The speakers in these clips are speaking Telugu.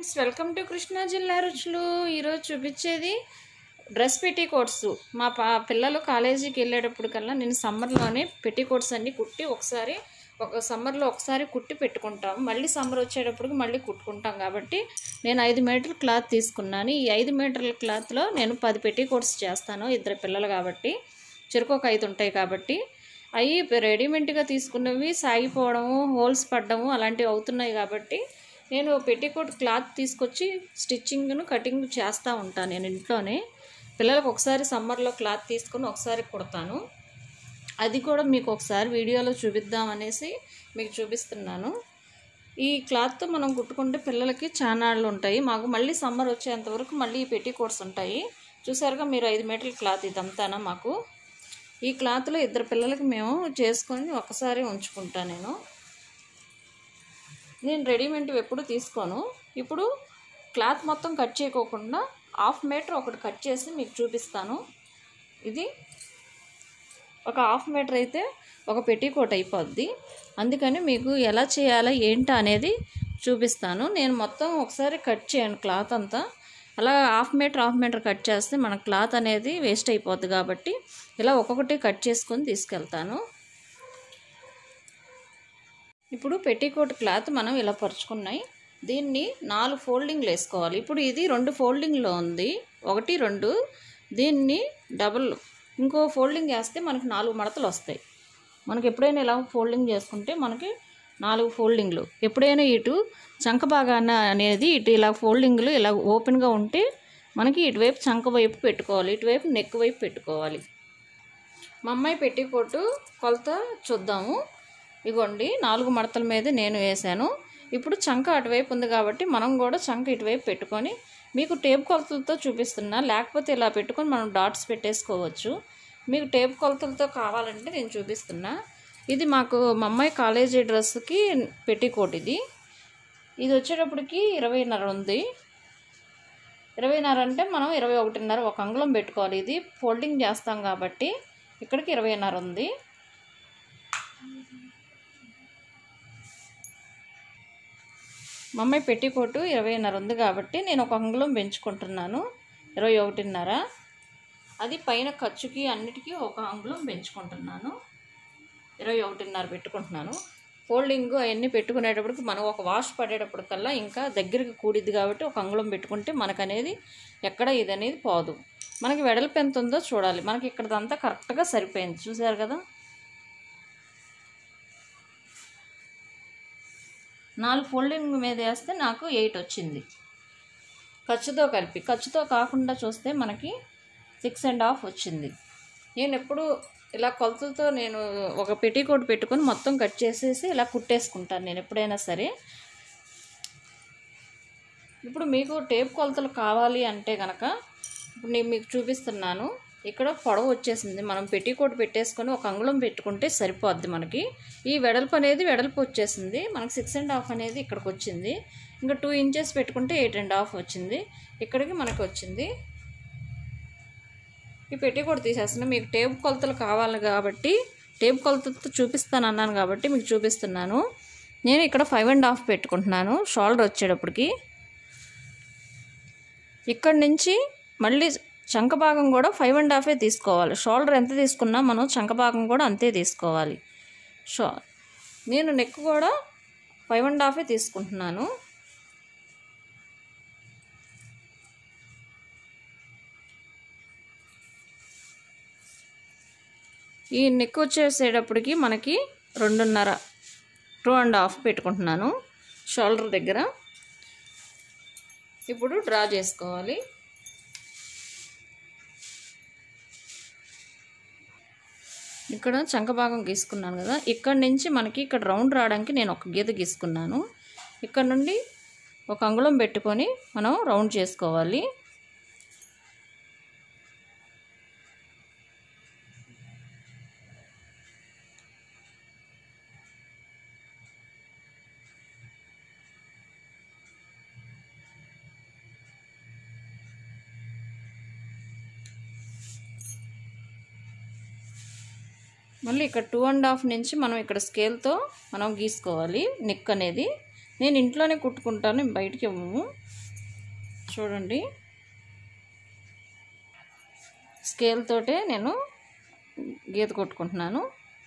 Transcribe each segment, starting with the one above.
ఫ్రెండ్స్ వెల్కమ్ టు కృష్ణా జిల్లా రుచులు ఈరోజు చూపించేది డ్రెస్ పెట్టికోట్స్ మా పా పిల్లలు కాలేజీకి వెళ్ళేటప్పుడు కల్లా నేను సమ్మర్లోనే పెట్టికోట్స్ అన్ని కుట్టి ఒకసారి ఒక సమ్మర్లో ఒకసారి కుట్టి పెట్టుకుంటాం మళ్ళీ సమ్మర్ వచ్చేటప్పటికి మళ్ళీ కుట్టుకుంటాం కాబట్టి నేను ఐదు మీటర్ల క్లాత్ తీసుకున్నాను ఈ ఐదు మీటర్ల క్లాత్లో నేను పది పెట్టికోట్స్ చేస్తాను ఇద్దరు పిల్లలు కాబట్టి చెరుకు ఐదు ఉంటాయి కాబట్టి అవి రెడీమేడ్గా తీసుకున్నవి సాగిపోవడము హోల్స్ పడ్డము అలాంటివి అవుతున్నాయి కాబట్టి నేను పెట్టికోట్ క్లాత్ తీసుకొచ్చి స్టిచ్చింగ్ను కటింగ్ చేస్తూ ఉంటాను నేను ఇంట్లోనే పిల్లలకు ఒకసారి సమ్మర్లో క్లాత్ తీసుకొని ఒకసారి కుడతాను అది కూడా మీకు ఒకసారి వీడియోలో చూపిద్దాం అనేసి మీకు చూపిస్తున్నాను ఈ క్లాత్తో మనం కుట్టుకుంటే పిల్లలకి చానాళ్ళు ఉంటాయి మాకు మళ్ళీ సమ్మర్ వచ్చేంత వరకు మళ్ళీ ఈ పెట్టికోట్స్ ఉంటాయి చూసారుగా మీరు ఐదు మీటర్ల క్లాత్ ఇదంతానా మాకు ఈ క్లాత్లో ఇద్దరు పిల్లలకి మేము చేసుకొని ఒకసారి ఉంచుకుంటాను నేను నేను రెడీమేడ్ ఎప్పుడు తీసుకోను ఇప్పుడు క్లాత్ మొత్తం కట్ చేయకోకుండా హాఫ్ మీటర్ ఒకటి కట్ చేసి మీకు చూపిస్తాను ఇది ఒక హాఫ్ మీటర్ అయితే ఒక పెట్టికోట్ అయిపోద్ది అందుకని మీకు ఎలా చేయాలో ఏంటో అనేది చూపిస్తాను నేను మొత్తం ఒకసారి కట్ చేయను క్లాత్ అంతా అలా half meter half meter cut చేస్తే మన క్లాత్ అనేది వేస్ట్ అయిపోద్ది కాబట్టి ఇలా ఒక్కొక్కటి కట్ చేసుకొని తీసుకెళ్తాను ఇప్పుడు పెట్టికోట్ క్లాత్ మనం ఇలా పరుచుకున్నాయి దీన్ని నాలుగు ఫోల్డింగ్లు వేసుకోవాలి ఇప్పుడు ఇది రెండు ఫోల్డింగ్లో ఉంది ఒకటి రెండు దీన్ని డబుల్ ఇంకో ఫోల్డింగ్ వేస్తే మనకి నాలుగు మడతలు వస్తాయి మనకి ఎప్పుడైనా ఇలా ఫోల్డింగ్ చేసుకుంటే మనకి నాలుగు ఫోల్డింగ్లు ఎప్పుడైనా ఇటు చంక భాగాన అనేది ఇటు ఇలా ఫోల్డింగ్లు ఇలా ఓపెన్గా ఉంటే మనకి ఇటువైపు చంక వైపు పెట్టుకోవాలి ఇటువైపు నెక్ వైపు పెట్టుకోవాలి మా అమ్మాయి పెట్టికోటు కొలత చూద్దాము ఇగోండి నాలుగు మడతల మీద నేను వేసాను ఇప్పుడు చంక అటువైపు ఉంది కాబట్టి మనం కూడా చంక ఇటువైపు పెట్టుకొని మీకు టేప్ కొలతలతో చూపిస్తున్నా లేకపోతే ఇలా పెట్టుకొని మనం డాట్స్ పెట్టేసుకోవచ్చు మీకు టేప్ కొలతలతో కావాలంటే నేను చూపిస్తున్నా ఇది మాకు మా అమ్మాయి కాలేజీ డ్రెస్కి పెట్టికోట్ ఇది ఇది వచ్చేటప్పటికి ఇరవైన్నర ఉంది ఇరవైన్నర అంటే మనం ఇరవై ఒకటిన్నర ఒక అంగుళం పెట్టుకోవాలి ఇది ఫోల్డింగ్ చేస్తాం కాబట్టి ఇక్కడికి ఇరవైన్నర ఉంది మా అమ్మాయి పెట్టికోటు ఇరవైన్నర ఉంది కాబట్టి నేను ఒక అంగుళం పెంచుకుంటున్నాను ఇరవై ఒకటిన్నర అది పైన ఖర్చుకి అన్నిటికీ ఒక అంగుళం పెంచుకుంటున్నాను ఇరవై ఒకటిన్నర పెట్టుకుంటున్నాను ఫోల్డింగ్ అవన్నీ పెట్టుకునేటప్పటికి మనం ఒక వాష్ పడేటప్పటికల్లా ఇంకా దగ్గరికి కూడిద్ది కాబట్టి ఒక అంగుళం పెట్టుకుంటే మనకు అనేది ఎక్కడ ఇది అనేది పోదు మనకి వెడల్పు ఎంత ఉందో చూడాలి మనకి ఇక్కడదంతా కరెక్ట్గా సరిపోయింది చూసారు కదా నాలుగు ఫోల్డింగ్ మీద వేస్తే నాకు ఎయిట్ వచ్చింది ఖర్చుతో కలిపి ఖర్చుతో కాకుండా చూస్తే మనకి సిక్స్ అండ్ హాఫ్ వచ్చింది నేను ఎప్పుడు ఇలా కొలతలతో నేను ఒక పెట్టికోట్ పెట్టుకొని మొత్తం కట్ చేసేసి ఇలా కుట్టేసుకుంటాను నేను ఎప్పుడైనా సరే ఇప్పుడు మీకు టేప్ కొలతలు కావాలి అంటే కనుక ఇప్పుడు నేను మీకు చూపిస్తున్నాను ఇక్కడ పొడవు వచ్చేసింది మనం పెట్టికోట్ పెట్టేసుకొని ఒక అంగుళం పెట్టుకుంటే సరిపోద్ది మనకి ఈ వెడల్పు అనేది వెడల్పు వచ్చేసింది మనకి సిక్స్ అండ్ హాఫ్ అనేది ఇక్కడికి వచ్చింది ఇంకా టూ ఇంచెస్ పెట్టుకుంటే ఎయిట్ అండ్ హాఫ్ వచ్చింది ఇక్కడికి మనకి వచ్చింది ఈ పెట్టికోట్ తీసేస్తున్నా మీకు టేప్ కొలతలు కావాలి కాబట్టి టేప్ కొలతలతో చూపిస్తాను అన్నాను కాబట్టి మీకు చూపిస్తున్నాను నేను ఇక్కడ ఫైవ్ అండ్ హాఫ్ పెట్టుకుంటున్నాను షోల్డర్ వచ్చేటప్పటికి ఇక్కడి నుంచి మళ్ళీ చంక భాగం కూడా ఫైవ్ అండ్ హాఫే తీసుకోవాలి షోల్డర్ ఎంత తీసుకున్నా మనం చంక భాగం కూడా అంతే తీసుకోవాలి షో నేను నెక్ కూడా ఫైవ్ అండ్ హాఫే తీసుకుంటున్నాను ఈ నెక్ వచ్చేసేటప్పటికి మనకి రెండున్నర టూ అండ్ హాఫ్ పెట్టుకుంటున్నాను షోల్డర్ దగ్గర ఇప్పుడు డ్రా చేసుకోవాలి ఇక్కడ చంక భాగం గీసుకున్నాను కదా ఇక్కడ నుంచి మనకి ఇక్కడ రౌండ్ రావడానికి నేను ఒక గీత గీసుకున్నాను ఇక్కడ నుండి ఒక అంగుళం పెట్టుకొని మనం రౌండ్ చేసుకోవాలి మళ్ళీ ఇక్కడ టూ అండ్ హాఫ్ నుంచి మనం ఇక్కడ స్కేల్తో మనం గీసుకోవాలి నెక్ అనేది నేను ఇంట్లోనే కుట్టుకుంటాను బయటికి ఇవ్వము చూడండి స్కేల్ తోటే నేను గీత కొట్టుకుంటున్నాను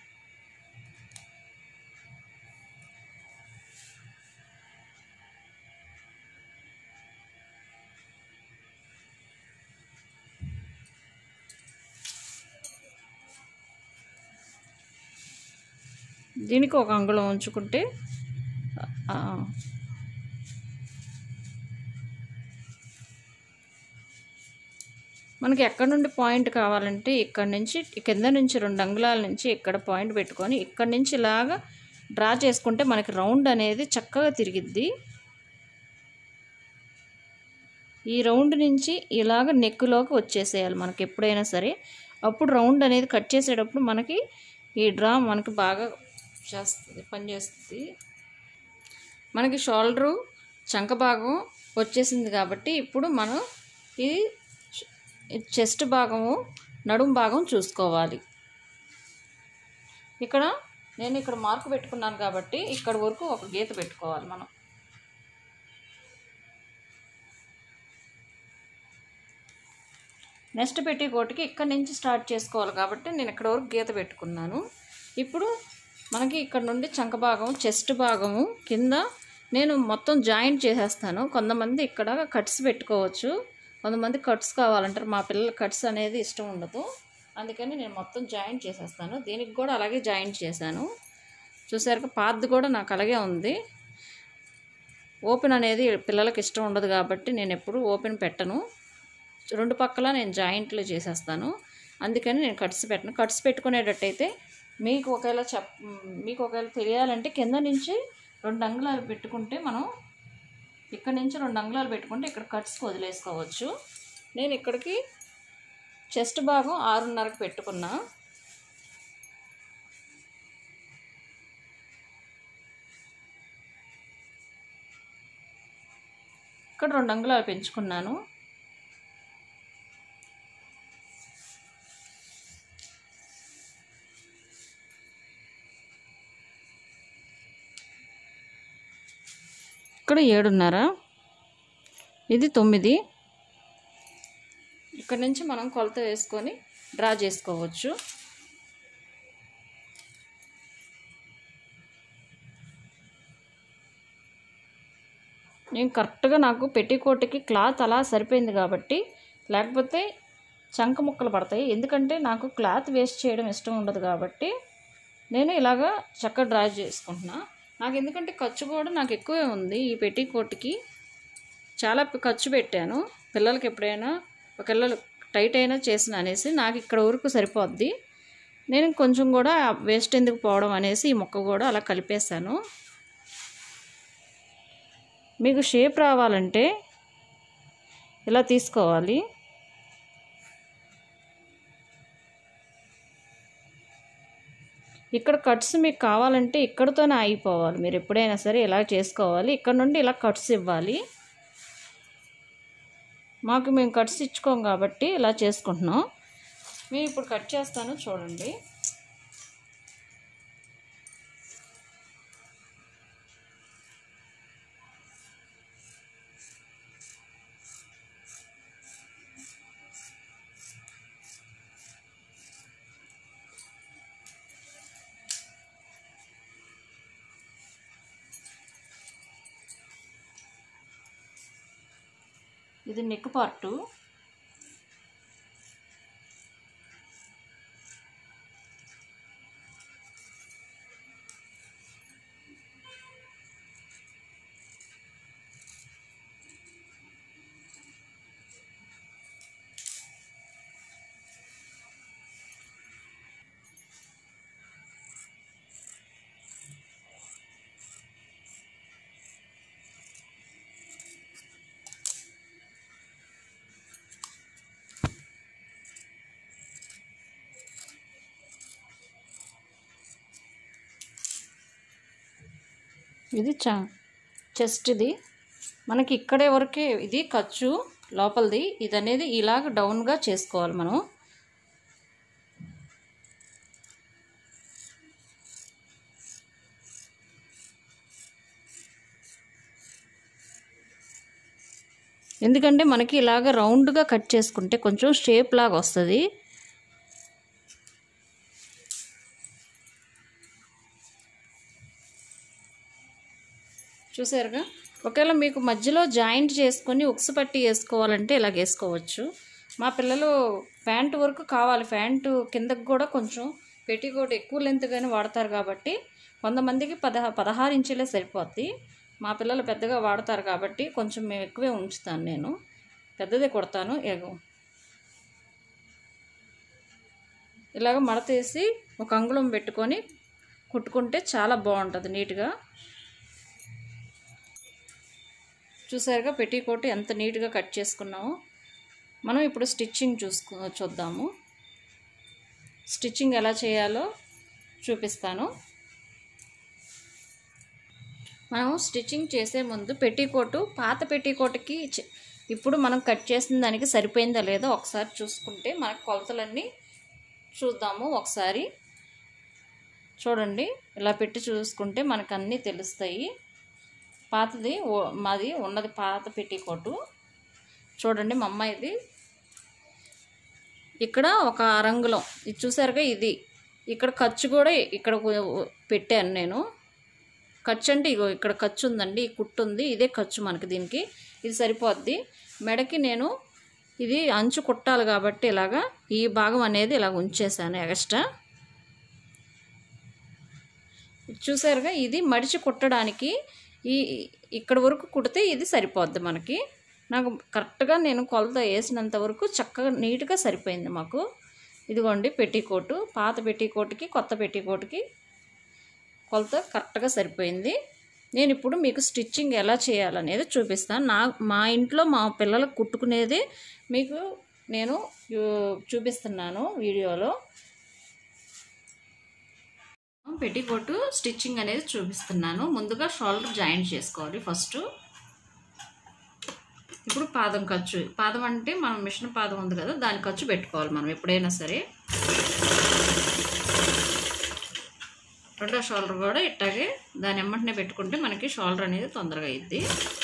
దీనికి ఒక అంగుళం ఉంచుకుంటే ఆ, మనకి ఎక్కడ నుండి పాయింట్ కావాలంటే ఇక్కడ నుంచి కింద నుంచి రెండు అంగుళాల నుంచి ఇక్కడ పాయింట్ పెట్టుకొని ఇక్కడ నుంచి ఇలాగా డ్రా చేసుకుంటే మనకి రౌండ్ అనేది చక్కగా తిరిగిద్ది ఈ రౌండ్ నుంచి ఇలాగ నెక్కులోకి వచ్చేసేయాలి మనకి ఎప్పుడైనా సరే అప్పుడు రౌండ్ అనేది కట్ చేసేటప్పుడు మనకి ఈ డ్రా మనకి బాగా చేస్తుంది పనిచేస్తుంది మనకి షోల్డరు చంక భాగం వచ్చేసింది కాబట్టి ఇప్పుడు మనం ఈ చెస్ట్ భాగము నడుము భాగం చూసుకోవాలి ఇక్కడ నేను ఇక్కడ మార్క్ పెట్టుకున్నాను కాబట్టి ఇక్కడ వరకు ఒక గీత పెట్టుకోవాలి మనం నెక్స్ట్ పెట్టికోటికి ఇక్కడ నుంచి స్టార్ట్ చేసుకోవాలి కాబట్టి నేను ఇక్కడ వరకు గీత పెట్టుకున్నాను ఇప్పుడు మనకి ఇక్కడ నుండి చంక భాగం చెస్ట్ భాగము కింద నేను మొత్తం జాయింట్ చేసేస్తాను కొంతమంది ఇక్కడ కట్స్ పెట్టుకోవచ్చు కొంతమంది కట్స్ కావాలంటారు మా పిల్లల కట్స్ అనేది ఇష్టం ఉండదు అందుకని నేను మొత్తం జాయింట్ చేసేస్తాను దీనికి కూడా అలాగే జాయింట్ చేశాను చూసారుగా పాతది కూడా నాకు అలాగే ఉంది ఓపెన్ అనేది పిల్లలకి ఇష్టం ఉండదు కాబట్టి నేను ఎప్పుడు ఓపెన్ పెట్టను రెండు పక్కల నేను జాయింట్లు చేసేస్తాను అందుకని నేను కట్స్ పెట్టను కట్స్ పెట్టుకునేటట్టయితే మీకు ఒకవేళ చెప్ మీకు ఒకవేళ తెలియాలంటే కింద నుంచి రెండు అంగుళాలు పెట్టుకుంటే మనం ఇక్కడ నుంచి రెండు అంగుళాలు పెట్టుకుంటే ఇక్కడ కట్స్కి వదిలేసుకోవచ్చు నేను ఇక్కడికి చెస్ట్ భాగం ఆరున్నరకు పెట్టుకున్నా ఇక్కడ రెండు అంగుళాలు పెంచుకున్నాను ఇక్కడ ఏడున్నర ఇది తొమ్మిది ఇక్కడ నుంచి మనం కొలత వేసుకొని డ్రా చేసుకోవచ్చు నేను కరెక్ట్గా నాకు పెట్టికోట్కి క్లాత్ అలా సరిపోయింది కాబట్టి లేకపోతే చంక ముక్కలు పడతాయి ఎందుకంటే నాకు క్లాత్ వేస్ట్ చేయడం ఇష్టం ఉండదు కాబట్టి నేను ఇలాగా చక్కగా డ్రా చేసుకుంటున్నా నాకు ఎందుకంటే ఖర్చు కూడా నాకు ఎక్కువే ఉంది ఈ పెట్టికోట్కి చాలా ప- ఖర్చు పెట్టాను పిల్లలకి ఎప్పుడైనా ఒకవేళ టైట్ అయినా చేసిన అనేసి నాకు ఇక్కడ వరకు సరిపోద్ది నేను కొంచెం కూడా వేస్ట్ ఎందుకు పోవడం అనేసి ఈ మొక్క కూడా అలా కలిపేశాను మీకు షేప్ రావాలంటే ఇలా తీసుకోవాలి ఇక్కడ కట్స్ మీకు కావాలంటే ఇక్కడతోనే ఆగిపోవాలి మీరు ఎప్పుడైనా సరే ఇలా చేసుకోవాలి ఇక్కడ నుండి ఇలా కట్స్ ఇవ్వాలి మాకు మేము కట్స్ ఇచ్చుకోం కాబట్టి ఇలా చేసుకుంటున్నాం మేము ఇప్పుడు కట్ చేస్తాను చూడండి ఇది నెక్ పార్టు ఇది చ చెస్ట్ ఇది మనకి ఇక్కడే వరకే ఇది ఖర్చు లోపలిది ఇది అనేది ఇలాగ డౌన్గా చేసుకోవాలి మనం ఎందుకంటే మనకి ఇలాగ రౌండ్గా కట్ చేసుకుంటే కొంచెం షేప్ లాగా వస్తుంది చూసారుగా ఒకవేళ మీకు మధ్యలో జాయింట్ చేసుకొని ఉక్సు పట్టి వేసుకోవాలంటే ఇలాగ వేసుకోవచ్చు మా పిల్లలు ప్యాంటు వరకు కావాలి ప్యాంటు కిందకు కూడా కొంచెం పెట్టికోట్ ఎక్కువ లెంత్గానే వాడతారు కాబట్టి కొంతమందికి పదహ పదహారు ఇంచులే సరిపోద్ది మా పిల్లలు పెద్దగా వాడతారు కాబట్టి కొంచెం మేము ఎక్కువే ఉంచుతాను నేను పెద్దదే కొడతాను ఎగ ఇలాగ మడతేసి ఒక అంగుళం పెట్టుకొని కుట్టుకుంటే చాలా బాగుంటుంది నీట్గా చూసారుగా పెట్టికోట్ ఎంత నీట్గా కట్ చేసుకున్నామో మనం ఇప్పుడు స్టిచ్చింగ్ చూసుకో చూద్దాము స్టిచ్చింగ్ ఎలా చేయాలో చూపిస్తాను మనం స్టిచ్చింగ్ చేసే ముందు పెట్టికోటు పాత పెట్టికోటుకి చ- ఇప్పుడు మనం కట్ చేసిన దానికి సరిపోయిందా లేదో ఒకసారి చూసుకుంటే మనకు కొలతలన్నీ చూద్దాము ఒకసారి చూడండి ఇలా పెట్టి చూసుకుంటే మనకు అన్నీ తెలుస్తాయి పాతది ఓ- మాది ఉన్నది పాత పెట్టికోటు చూడండి మా అమ్మాయిది ఇక్కడ ఒక అరంగులం ఇది చూసారుగా ఇది ఇక్కడ ఖర్చు కూడా ఇక్కడ ఉ- పెట్టాను నేను ఖర్చు అంటే ఇగో ఇక్కడ ఖర్చు ఉందండి ఈ కుట్టు ఉంది ఇదే ఖర్చు మనకి దీనికి ఇది సరిపోద్ది మెడకి నేను ఇది అంచు కుట్టాలి కాబట్టి ఇలాగా ఈ భాగం అనేది ఇలా ఉంచేసాను ఎక్స్ట్రా చూసారుగా ఇది మడిచి కుట్టడానికి ఈ ఇక్కడ వరకు కుడితే ఇది సరిపోద్ది మనకి నాకు కరెక్ట్గా నేను కొలత వేసినంత వరకు చక్కగా నీట్గా సరిపోయింది మాకు ఇదిగోండి పెట్టికోటు పాత పెట్టికోటుకి కొత్త పెట్టికోటుకి కొలత కరెక్ట్గా సరిపోయింది నేను ఇప్పుడు మీకు స్టిచ్చింగ్ ఎలా చేయాలనేది చూపిస్తాను నా మా ఇంట్లో మా పిల్లలకు కుట్టుకునేది మీకు నేను యూ- చూపిస్తున్నాను వీడియోలో పెట్టికోటు స్టిచ్చింగ్ అనేది చూపిస్తున్నాను ముందుగా షోల్డర్ జాయింట్ చేసుకోవాలి ఫస్ట్ ఇప్పుడు పాదం ఖర్చు పాదం అంటే మనం మిషన్ పాదం ఉంది కదా దాని ఖర్చు పెట్టుకోవాలి మనం ఎప్పుడైనా సరే రెండో షోల్డర్ కూడా ఇట్టాగే దాని ఎమ్మటనే పెట్టుకుంటే మనకి షోల్డర్ అనేది తొందరగా అయ్యిద్ది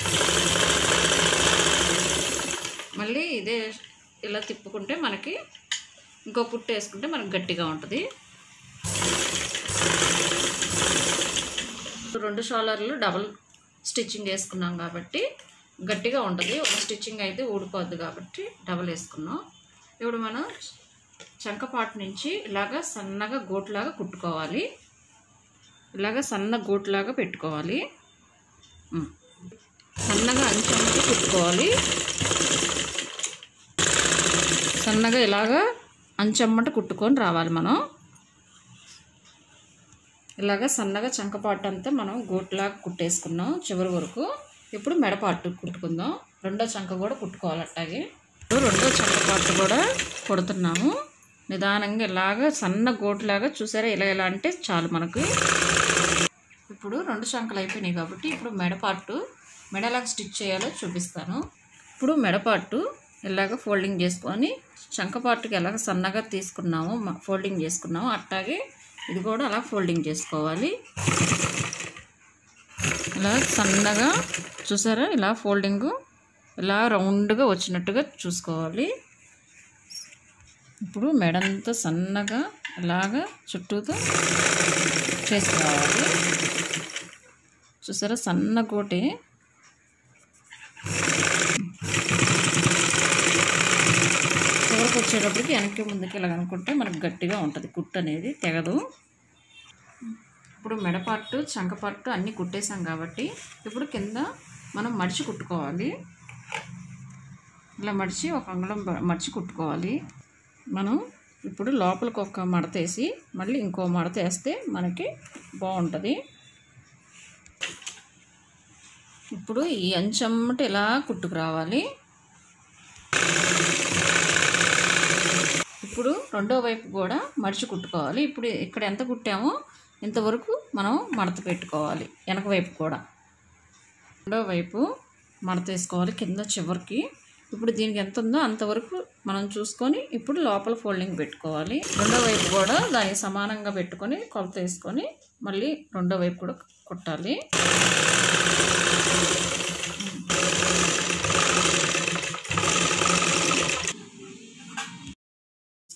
మళ్ళీ ఇదే ఇలా తిప్పుకుంటే మనకి ఇంకో కుట్టు వేసుకుంటే మనకి గట్టిగా ఉంటుంది రెండు షోలర్లు డబుల్ స్టిచ్చింగ్ వేసుకున్నాం కాబట్టి గట్టిగా ఉంటుంది ఒక స్టిచ్చింగ్ అయితే ఊడిపోద్ది కాబట్టి డబుల్ వేసుకున్నాం ఇప్పుడు మనం చంకపాటు నుంచి ఇలాగా సన్నగా గోట్లాగా కుట్టుకోవాలి ఇలాగ సన్న గోట్లాగా పెట్టుకోవాలి ఉమ్. సన్నగా అంచెంచి కుట్టుకోవాలి సన్నగా ఇలాగా అంచెమ్మట కుట్టుకొని రావాలి మనం ఇలాగ సన్నగా చంకపాటు అంతా మనం గోట్లాగా కుట్టేసుకున్నాం చివరి వరకు ఇప్పుడు మెడపాటు కుట్టుకుందాం రెండో చంక కూడా కుట్టుకోవాలి అట్టాగే ఇప్పుడు రెండో చంకపాటు కూడా కుడుతున్నాము నిదానంగా ఇలాగ సన్న గోట్లాగా చూసారా ఇలా ఇలా అంటే చాలు మనకి ఇప్పుడు రెండు చంకలు అయిపోయినాయి కాబట్టి ఇప్పుడు మెడపాటు మెడ ఎలాగ స్టిచ్ చేయాలో చూపిస్తాను ఇప్పుడు మెడపాటు ఇలాగ ఫోల్డింగ్ చేసుకొని చంకపాటుకి ఎలాగ సన్నగా తీసుకున్నామో మ- ఫోల్డింగ్ చేసుకున్నామో అట్టాగే ఇది కూడా అలా ఫోల్డింగ్ చేసుకోవాలి ఇలా సన్నగా చూసారా ఇలా ఫోల్డింగ్ ఇలా రౌండ్గా వచ్చినట్టుగా చూసుకోవాలి ఇప్పుడు మెడంతా సన్నగా ఇలాగా చుట్టూతో చేసుకోవాలి చూసారా సన్న కోటి చివరికి వచ్చేటప్పటికి వెనక్కి ముందుకి ఇలా అనుకుంటే మనకు గట్టిగా ఉంటుంది కుట్టు అనేది తెగదు ఇప్పుడు మెడపార్టు చంకపార్టు అన్నీ కుట్టేసాం కాబట్టి ఇప్పుడు కింద మనం మడిచి కుట్టుకోవాలి ఇలా మడిచి ఒక అంగుళం బ- మడిచి కుట్టుకోవాలి మనం ఇప్పుడు లోపలికి ఒక మడత వేసి మళ్ళీ ఇంకో మడత వేస్తే మనకి బాగుంటుంది ఇప్పుడు ఈ అంచమ్మట ఇలా కుట్టుకు రావాలి ఇప్పుడు రెండో వైపు కూడా మడిచి కుట్టుకోవాలి ఇప్పుడు ఇక్కడ ఎంత కుట్టామో ఇంతవరకు మనం మడత పెట్టుకోవాలి వెనక వైపు కూడా రెండో వైపు మడత వేసుకోవాలి కింద చివరికి ఇప్పుడు దీనికి ఎంత ఉందో అంతవరకు మనం చూసుకొని ఇప్పుడు లోపల ఫోల్డింగ్ పెట్టుకోవాలి రెండో వైపు కూడా దానికి సమానంగా పెట్టుకొని కొలత వేసుకొని మళ్ళీ రెండో వైపు కూడా కుట్టాలి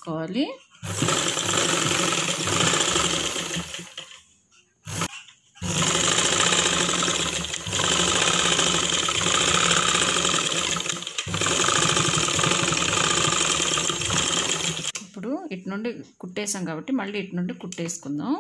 వేసుకోవాలి ఇప్పుడు ఇటు నుండి కుట్టేసాం కాబట్టి మళ్ళీ ఇటు నుండి కుట్టేసుకుందాం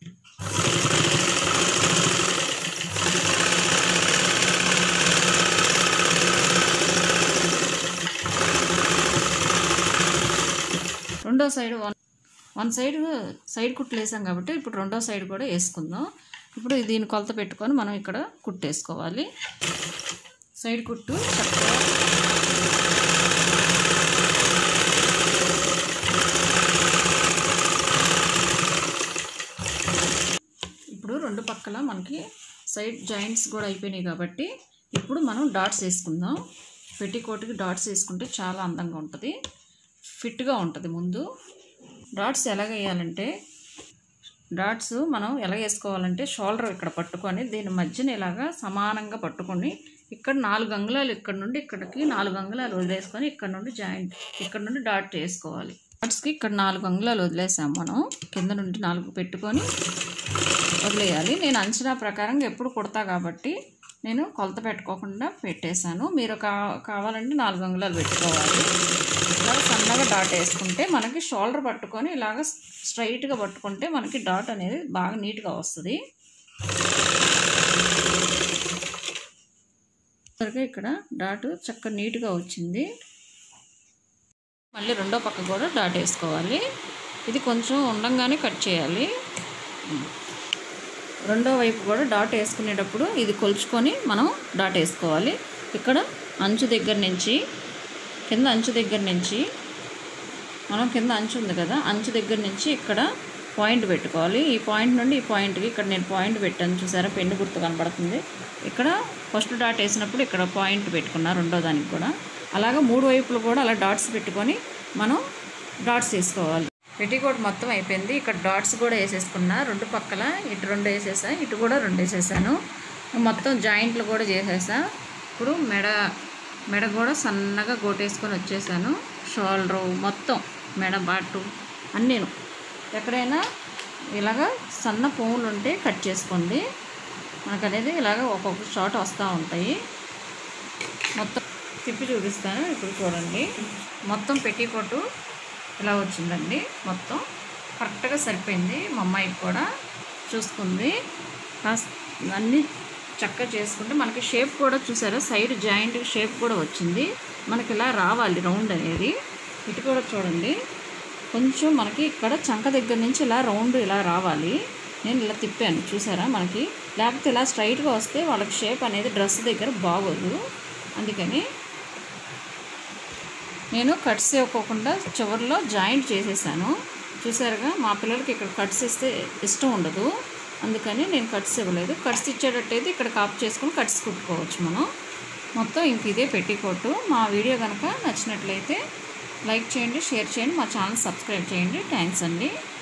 రెండో side one one side side కుట్లు వేసాం కాబట్టి ఇప్పుడు రెండో సైడ్ కూడా వేసుకుందాం ఇప్పుడు దీని కొలత పెట్టుకొని మనం ఇక్కడ కుట్టేసుకోవాలి సైడ్ కుట్టు చక్కగా ఇప్పుడు రెండు పక్కల మనకి సైడ్ జాయింట్స్ కూడా అయిపోయినాయి కాబట్టి ఇప్పుడు మనం డాట్స్ వేసుకుందాం పెట్టికోట్కి డాట్స్ వేసుకుంటే చాలా అందంగా ఉంటుంది ఫిట్గా ఉంటుంది ముందు డాట్స్ ఎలాగ వేయాలంటే డాట్స్ మనం ఎలా వేసుకోవాలంటే షోల్డర్ ఇక్కడ పట్టుకొని దీని మధ్యన ఇలాగా సమానంగా పట్టుకొని ఇక్కడ నాలుగు అంగుళాలు ఇక్కడ నుండి ఇక్కడికి నాలుగు అంగుళాలు వదిలేసుకొని ఇక్కడ నుండి జాయింట్ ఇక్కడ నుండి డాట్ వేసుకోవాలి డాట్స్కి ఇక్కడ నాలుగు అంగుళాలు వదిలేసాం మనం కింద నుండి నాలుగు పెట్టుకొని వదిలేయాలి నేను అంచనా ప్రకారంగా ఎప్పుడు కుడతా కాబట్టి నేను కొలత పెట్టుకోకుండా పెట్టేశాను మీరు కా కావాలంటే నాలుగు అంగుళాలు పెట్టుకోవాలి ఇలా సన్నగా డాట్ వేసుకుంటే మనకి షోల్డర్ పట్టుకొని ఇలాగ స్ట్రైట్గా పట్టుకుంటే మనకి డాట్ అనేది బాగా నీట్గా వస్తుంది సరిగ్గా ఇక్కడ డాట్ చక్కగా నీట్గా వచ్చింది మళ్ళీ రెండో పక్క కూడా డాట్ వేసుకోవాలి ఇది కొంచెం ఉండంగానే కట్ చేయాలి రెండో వైపు కూడా డాట్ వేసుకునేటప్పుడు ఇది కొలుచుకొని మనం డాట్ వేసుకోవాలి ఇక్కడ అంచు దగ్గర నుంచి కింద అంచు దగ్గర నుంచి మనం కింద అంచు ఉంది కదా అంచు దగ్గర నుంచి ఇక్కడ పాయింట్ పెట్టుకోవాలి ఈ పాయింట్ నుండి ఈ పాయింట్కి ఇక్కడ నేను పాయింట్ పెట్టాను చూసారా పెన్ను గుర్తు కనబడుతుంది ఇక్కడ ఫస్ట్ డాట్ వేసినప్పుడు ఇక్కడ పాయింట్ పెట్టుకున్నా రెండో దానికి కూడా అలాగా మూడు వైపులు కూడా అలా డాట్స్ పెట్టుకొని మనం డాట్స్ వేసుకోవాలి పెట్టికోట్ మొత్తం అయిపోయింది ఇక్కడ డాట్స్ కూడా వేసేసుకున్నా రెండు పక్కల ఇటు రెండు వేసేసా ఇటు కూడా రెండు వేసేసాను మొత్తం జాయింట్లు కూడా చేసేసా ఇప్పుడు మెడ మెడ కూడా సన్నగా గోటేసుకొని వచ్చేసాను షోల్డరు మొత్తం మెడ బాటు అన్నీను ఎక్కడైనా ఇలాగ సన్న పువ్వులు ఉంటే కట్ చేసుకోండి మనకు అనేది ఇలాగ ఒక్కొక్క షాట్ వస్తూ ఉంటాయి మొత్తం తిప్పి చూపిస్తాను ఇప్పుడు చూడండి మొత్తం పెట్టికోటు ఇలా వచ్చిందండి మొత్తం కరెక్ట్గా సరిపోయింది మా అమ్మాయికి కూడా చూసుకుంది కాస్త అన్నీ చక్కగా చేసుకుంటే మనకి షేప్ కూడా చూసారా సైడ్ జాయింట్ షేప్ కూడా వచ్చింది మనకి ఇలా రావాలి రౌండ్ అనేది ఇటు కూడా చూడండి కొంచెం మనకి ఇక్కడ చంక దగ్గర నుంచి ఇలా రౌండ్ ఇలా రావాలి నేను ఇలా తిప్పాను చూసారా మనకి లేకపోతే ఇలా స్ట్రైట్గా వస్తే వాళ్ళకి షేప్ అనేది డ్రెస్ దగ్గర బాగోదు అందుకని నేను కట్స్ ఇవ్వకోకుండా చివరిలో జాయింట్ చేసేసాను చూసారుగా మా పిల్లలకి ఇక్కడ కట్స్ ఇస్తే ఇష్టం ఉండదు అందుకని నేను కట్స్ ఇవ్వలేదు కట్స్ ఇచ్చేటట్టయితే ఇక్కడ కాప్ చేసుకొని కట్స్ కుట్టుకోవచ్చు మనం మొత్తం ఇంక ఇదే పెట్టికోటు మా వీడియో కనుక నచ్చినట్లయితే లైక్ చేయండి షేర్ చేయండి మా ఛానల్ సబ్స్క్రైబ్ చేయండి థ్యాంక్స్ అండి